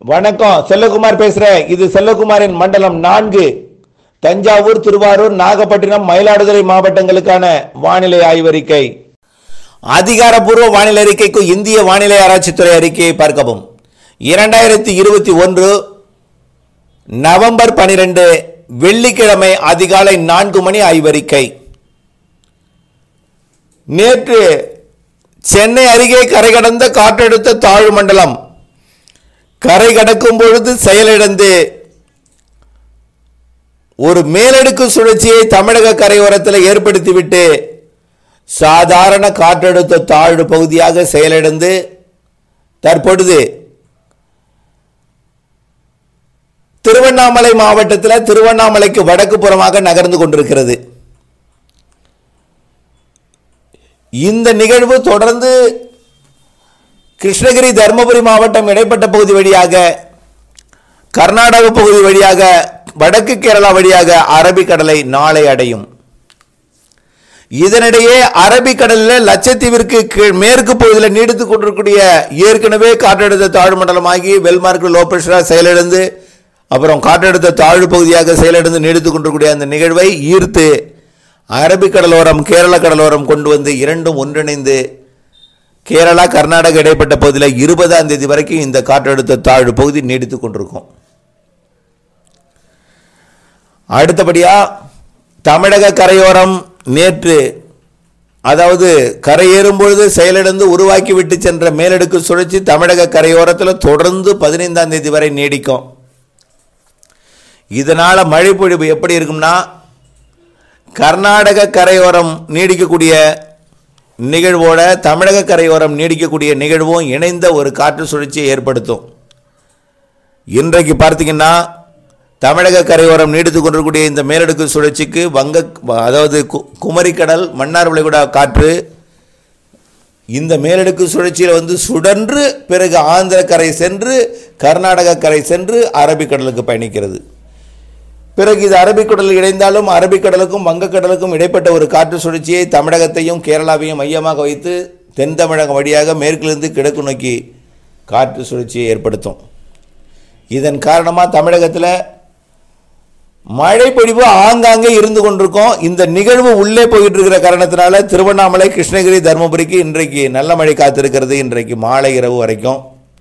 வணக்கம் செல்லகுமார் பேசுறேன் இது செல்லகுமாரின் மண்டலம் நான்கு தஞ்சாவூர் திருவாரூர் நாகப்பட்டினம் மயிலாடுதுறை மாவட்டங்களுக்கான வானிலை ஆய்வறிக்கை அதிகாரப்பூர்வ வானிலை அறிக்கைக்கு இந்திய வானிலை ஆராய்ச்சித்துறை அறிக்கையை பார்க்கவும் இரண்டாயிரத்தி இருபத்தி ஒன்று நவம்பர் பனிரெண்டு வெள்ளிக்கிழமை அதிகாலை நான்கு மணி ஆய்வறிக்கை நேற்று சென்னை அருகே கரை கடந்த காற்றழுத்த தாழ்வு மண்டலம் கரை கடக்கும் பொழுது செயலிழந்து ஒரு மேலடுக்கு சுழற்சியை தமிழக கரையோரத்தில் ஏற்படுத்திவிட்டு சாதாரண காற்றழுத்த தாழ்வு பகுதியாக செயலிழந்து தற்பொழுது திருவண்ணாமலை மாவட்டத்தில் திருவண்ணாமலைக்கு வடக்கு புறமாக நகர்ந்து கொண்டிருக்கிறது இந்த நிகழ்வு தொடர்ந்து கிருஷ்ணகிரி தருமபுரி மாவட்டம் இடைப்பட்ட பகுதி வழியாக கர்நாடக பகுதி வழியாக வடக்கு கேரளா வழியாக அரபிக்கடலை நாளை அடையும் இதனிடையே அரபிக்கடலில் லட்சத்தீவிற்கு கீழ் மேற்கு பகுதியில் நீடித்துக் கொண்டிருக்கக்கூடிய ஏற்கனவே காற்றழுத்த தாழ்வு மண்டலமாகி வெல்மார்க் லோ பிரஷராக செயலிழந்து அப்புறம் காற்றழுத்த தாழ்வு பகுதியாக செயலிழந்து நீடித்துக் கொண்டிருக்கக்கூடிய அந்த நிகழ்வை ஈர்த்து அரபிக்கடலோரம் கேரள கடலோரம் கொண்டு வந்து இரண்டும் ஒன்றிணைந்து கேரளா கர்நாடகா இடைப்பட்ட பகுதியில் இருபதாம் தேதி வரைக்கும் இந்த காற்றழுத்த தாழ்வு பகுதி நீடித்துக் கொண்டிருக்கும் அடுத்தபடியா தமிழக கரையோரம் நேற்று அதாவது கரையேறும் பொழுது செயலிழந்து உருவாக்கி விட்டு சென்ற மேலடுக்கு சுழற்சி தமிழக கரையோரத்தில் தொடர்ந்து பதினைந்தாம் தேதி வரை நீடிக்கும் இதனால மழை பொழிவு எப்படி இருக்கும்னா கர்நாடக கரையோரம் நீடிக்கக்கூடிய நிகழ்வோட தமிழக கரையோரம் நீடிக்கக்கூடிய நிகழ்வும் இணைந்த ஒரு காற்று சுழற்சியை ஏற்படுத்தும் இன்றைக்கு பார்த்தீங்கன்னா தமிழக கரையோரம் நீடித்து கொண்டிருக்கக்கூடிய இந்த மேலடுக்கு சுழற்சிக்கு வங்க அதாவது கு- குமரிக்கடல் மன்னார் விளைகுடா காற்று இந்த மேலடுக்கு சுழற்சியில் வந்து சுடன்று பிறகு ஆந்திர கரை சென்று கர்நாடக கரை சென்று அரபிக்கடலுக்கு பயணிக்கிறது பிறகு இது அரபிக்கடலில் இணைந்தாலும் அரபிக்கடலுக்கும் வங்கக்கடலுக்கும் இடைப்பட்ட ஒரு காற்று சுழற்சியை தமிழகத்தையும் கேரளாவையும் மையமாக வைத்து தென் தமிழகம் வழியாக மேற்கிலிருந்து கிழக்கு நோக்கி காற்று சுழற்சியை ஏற்படுத்தும் இதன் காரணமாக தமிழகத்தில் மழை பொழிவு ஆங்காங்கே இருந்து கொண்டிருக்கும் இந்த நிகழ்வு உள்ளே போயிட்டு இருக்கிற காரணத்தினால திருவண்ணாமலை கிருஷ்ணகிரி தருமபுரிக்கு இன்றைக்கு நல்ல மழை காத்திருக்கிறது இன்றைக்கு மாலை இரவு வரைக்கும்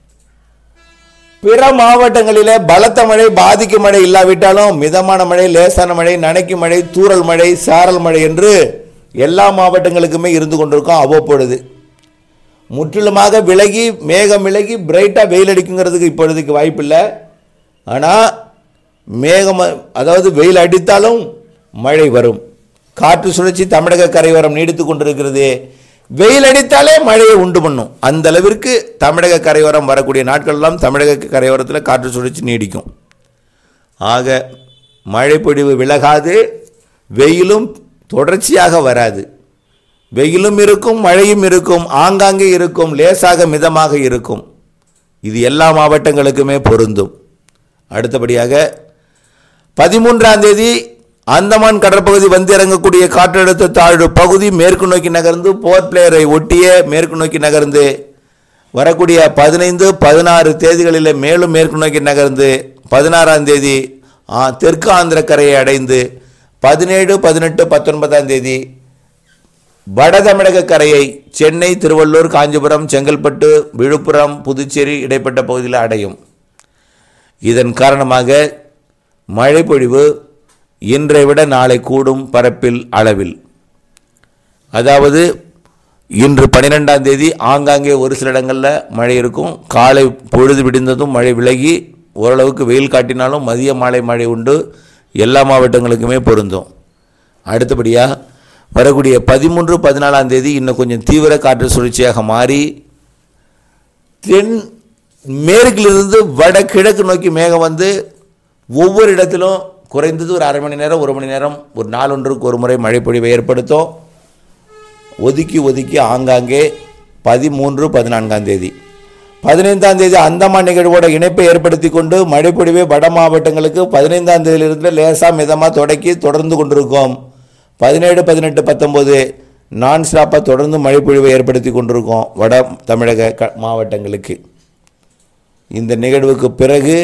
பிற மாவட்டங்களிலே பலத்த மழை பாதிக்கும் மழை இல்லாவிட்டாலும் மிதமான மழை லேசான மழை நனைக்கும் மழை தூறல் மழை சாரல் மழை என்று எல்லா மாவட்டங்களுக்குமே இருந்து கொண்டிருக்கும் அவ்வப்பொழுது முற்றிலுமாக விலகி மேகம் விலகி பிரைட்டாக வெயில் அடிக்குங்கிறதுக்கு இப்பொழுதுக்கு வாய்ப்பில்லை ஆனால் மேகம் அதாவது வெயில் அடித்தாலும் மழை வரும் காற்று சுழற்சி தமிழக கரையோரம் நீடித்து கொண்டிருக்கிறது வெயில் அடித்தாலே மழையை உண்டு பண்ணும் அந்த அளவிற்கு தமிழக கரையோரம் வரக்கூடிய நாட்களெல்லாம் தமிழக கரையோரத்தில் காற்று சுழற்சி நீடிக்கும் ஆக மழை பொழிவு விலகாது வெயிலும் தொடர்ச்சியாக வராது வெயிலும் இருக்கும் மழையும் இருக்கும் ஆங்காங்கே இருக்கும் லேசாக மிதமாக இருக்கும் இது எல்லா மாவட்டங்களுக்குமே பொருந்தும் அடுத்தபடியாக பதிமூன்றாம் தேதி அந்தமான் கடற்பகுதி வந்து இறங்கக்கூடிய காற்றழுத்த தாழ்வு பகுதி மேற்கு நோக்கி நகர்ந்து போர்ட் பிளேயரை ஒட்டிய மேற்கு நோக்கி நகர்ந்து வரக்கூடிய பதினைந்து பதினாறு தேதிகளில் மேலும் மேற்கு நோக்கி நகர்ந்து பதினாறாம் தேதி ஆ, தெற்கு ஆந்திர கரையை அடைந்து பதினேழு பதினெட்டு பத்தொன்பதாம் தேதி வட தமிழக கரையை சென்னை திருவள்ளூர் காஞ்சிபுரம் செங்கல்பட்டு விழுப்புரம் புதுச்சேரி இடைப்பட்ட பகுதியில் அடையும் இதன் காரணமாக மழை பொழிவு இன்றை விட நாளை கூடும் பரப்பில் அளவில் அதாவது இன்று பன்னிரெண்டாம் தேதி ஆங்காங்கே ஒரு சில இடங்களில் மழை இருக்கும் காலை பொழுது விடிந்ததும் மழை விலகி ஓரளவுக்கு வெயில் காட்டினாலும் மதிய மாலை மழை உண்டு எல்லா மாவட்டங்களுக்குமே பொருந்தும் அடுத்தபடியாக வரக்கூடிய பதிமூன்று பதினாலாம் தேதி இன்னும் கொஞ்சம் தீவிர காற்று சுழற்சியாக மாறி தென் மேற்கிலிருந்து வட கிழக்கு நோக்கி மேகம் வந்து ஒவ்வொரு இடத்திலும் குறைந்தது ஒரு அரை மணி நேரம் ஒரு மணி நேரம் ஒரு நாளொன்றுக்கு ஒரு முறை மழை பொழிவை ஏற்படுத்தும் ஒதுக்கி ஒதுக்கி ஆங்காங்கே பதிமூன்று பதினான்காம் தேதி பதினைந்தாம் தேதி அந்தமான் நிகழ்வோட இணைப்பை ஏற்படுத்தி கொண்டு மழைப்பொழிவை வட மாவட்டங்களுக்கு பதினைந்தாம் தேதியிலிருந்து லேசாக மிதமாக தொடக்கி தொடர்ந்து கொண்டிருக்கும் பதினேழு பதினெட்டு பத்தொம்போது நான் ஸ்டாப்பாக தொடர்ந்து மழைப்பொழிவை ஏற்படுத்தி கொண்டிருக்கோம் வட தமிழக க மாவட்டங்களுக்கு இந்த நிகழ்வுக்கு பிறகு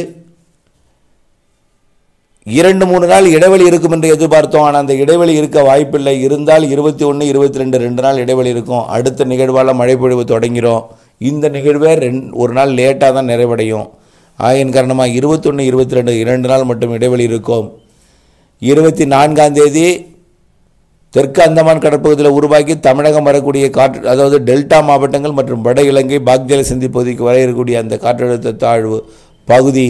இரண்டு மூணு நாள் இடைவெளி இருக்கும் என்று எதிர்பார்த்தோம் ஆனால் அந்த இடைவெளி இருக்க வாய்ப்பில்லை இருந்தால் இருபத்தி ஒன்று இருபத்தி ரெண்டு ரெண்டு நாள் இடைவெளி இருக்கும் அடுத்த நிகழ்வால் மழை பொழிவு தொடங்கிடும் இந்த நிகழ்வே ரெண் ஒரு நாள் லேட்டாக தான் நிறைவடையும் ஆகையின் காரணமாக இருபத்தொன்று இருபத்தி ரெண்டு இரண்டு நாள் மட்டும் இடைவெளி இருக்கும் இருபத்தி நான்காம் தேதி தெற்கு அந்தமான் கடற்பகுதியில் உருவாக்கி தமிழகம் வரக்கூடிய காற்று அதாவது டெல்டா மாவட்டங்கள் மற்றும் வட இலங்கை பாக்ஜல சிந்தி பகுதிக்கு வர இருக்கக்கூடிய அந்த காற்றழுத்த தாழ்வு பகுதி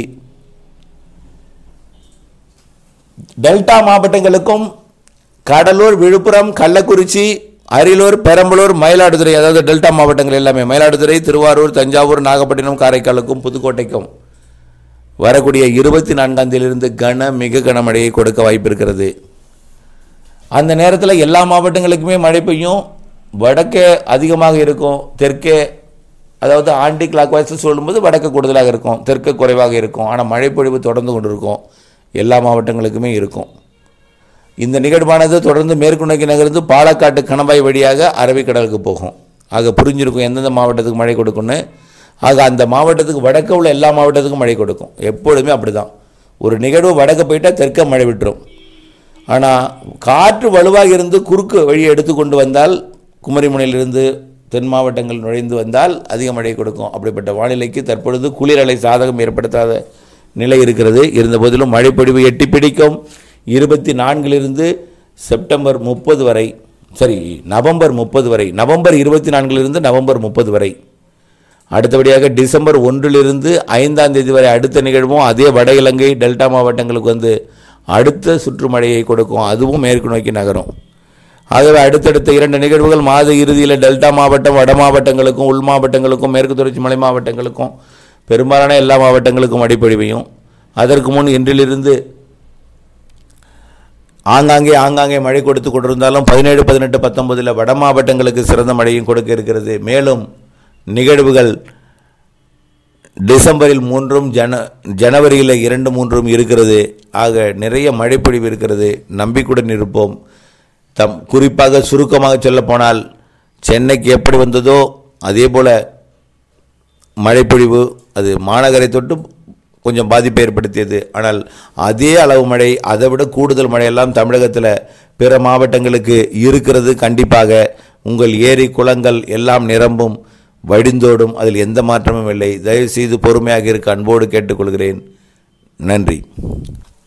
டெல்டா மாவட்டங்களுக்கும் கடலூர் விழுப்புரம் கள்ளக்குறிச்சி அரியலூர் பெரம்பலூர் மயிலாடுதுறை அதாவது டெல்டா மாவட்டங்கள் எல்லாமே மயிலாடுதுறை திருவாரூர் தஞ்சாவூர் நாகப்பட்டினம் காரைக்காலுக்கும் புதுக்கோட்டைக்கும் வரக்கூடிய இருபத்தி நான்காம் தேதியிலிருந்து கன மிக கனமழையை கொடுக்க வாய்ப்பு இருக்கிறது அந்த நேரத்தில் எல்லா மாவட்டங்களுக்குமே மழை பெய்யும் வடக்கே அதிகமாக இருக்கும் தெற்கே அதாவது ஆண்டி கிளாக் வைஸ் சொல்லும்போது வடக்கு கூடுதலாக இருக்கும் தெற்கு குறைவாக இருக்கும் ஆனால் மழைப்பொழிவு தொடர்ந்து கொண்டு இருக்கும் எல்லா மாவட்டங்களுக்குமே இருக்கும் இந்த நிகழ்வானது தொடர்ந்து மேற்கு நோக்கி நகர்ந்து பாலக்காட்டு கணவாய் வழியாக அரபிக்கடலுக்கு போகும் ஆக புரிஞ்சிருக்கும் எந்தெந்த மாவட்டத்துக்கு மழை கொடுக்கும்னு ஆக அந்த மாவட்டத்துக்கு வடக்க உள்ள எல்லா மாவட்டத்துக்கும் மழை கொடுக்கும் எப்பொழுதுமே அப்படி தான் ஒரு நிகழ்வு வடக்க போயிட்டால் தெற்க மழை விட்டுரும் ஆனால் காற்று வலுவாக இருந்து குறுக்கு வழியை எடுத்துக்கொண்டு வந்தால் குமரிமுனையிலிருந்து தென் மாவட்டங்கள் நுழைந்து வந்தால் அதிக மழை கொடுக்கும் அப்படிப்பட்ட வானிலைக்கு தற்பொழுது குளிரலை சாதகம் ஏற்படுத்தாத நிலை இருக்கிறது இருந்தபோதிலும் மழைப்பொழிவு எட்டி பிடிக்கும் இருபத்தி நான்கிலிருந்து செப்டம்பர் முப்பது வரை சரி நவம்பர் முப்பது வரை நவம்பர் இருபத்தி நான்கிலிருந்து நவம்பர் முப்பது வரை அடுத்தபடியாக டிசம்பர் ஒன்றிலிருந்து ஐந்தாம் தேதி வரை அடுத்த நிகழ்வும் அதே வட இலங்கை டெல்டா மாவட்டங்களுக்கு வந்து அடுத்த சுற்றுமழையை கொடுக்கும் அதுவும் மேற்கு நோக்கி நகரும் ஆகவே அடுத்தடுத்த இரண்டு நிகழ்வுகள் மாத இறுதியில் டெல்டா மாவட்டம் வட மாவட்டங்களுக்கும் உள் மாவட்டங்களுக்கும் மேற்கு தொடர்ச்சி மலை மாவட்டங்களுக்கும் பெரும்பாலான எல்லா மாவட்டங்களுக்கும் அடிப்பொழிவையும் அதற்கு முன் இன்றிலிருந்து ஆங்காங்கே ஆங்காங்கே மழை கொடுத்து கொண்டிருந்தாலும் பதினேழு பதினெட்டு பத்தொன்பதில் வட மாவட்டங்களுக்கு சிறந்த மழையும் கொடுக்க இருக்கிறது மேலும் நிகழ்வுகள் டிசம்பரில் மூன்றும் ஜன ஜனவரியில் இரண்டு மூன்றும் இருக்கிறது ஆக நிறைய மழைப்பொழிவு இருக்கிறது நம்பிக்கையுடன் இருப்போம் தம் குறிப்பாக சுருக்கமாக சொல்லப்போனால் சென்னைக்கு எப்படி வந்ததோ அதே போல் மழைப்பொழிவு அது மாநகரை தொட்டு கொஞ்சம் பாதிப்பை ஏற்படுத்தியது ஆனால் அதே அளவு மழை அதை விட கூடுதல் மழையெல்லாம் தமிழகத்தில் பிற மாவட்டங்களுக்கு இருக்கிறது கண்டிப்பாக உங்கள் ஏரி குளங்கள் எல்லாம் நிரம்பும் வடிந்தோடும் அதில் எந்த மாற்றமும் இல்லை தயவுசெய்து பொறுமையாக இருக்க அன்போடு கேட்டுக்கொள்கிறேன் நன்றி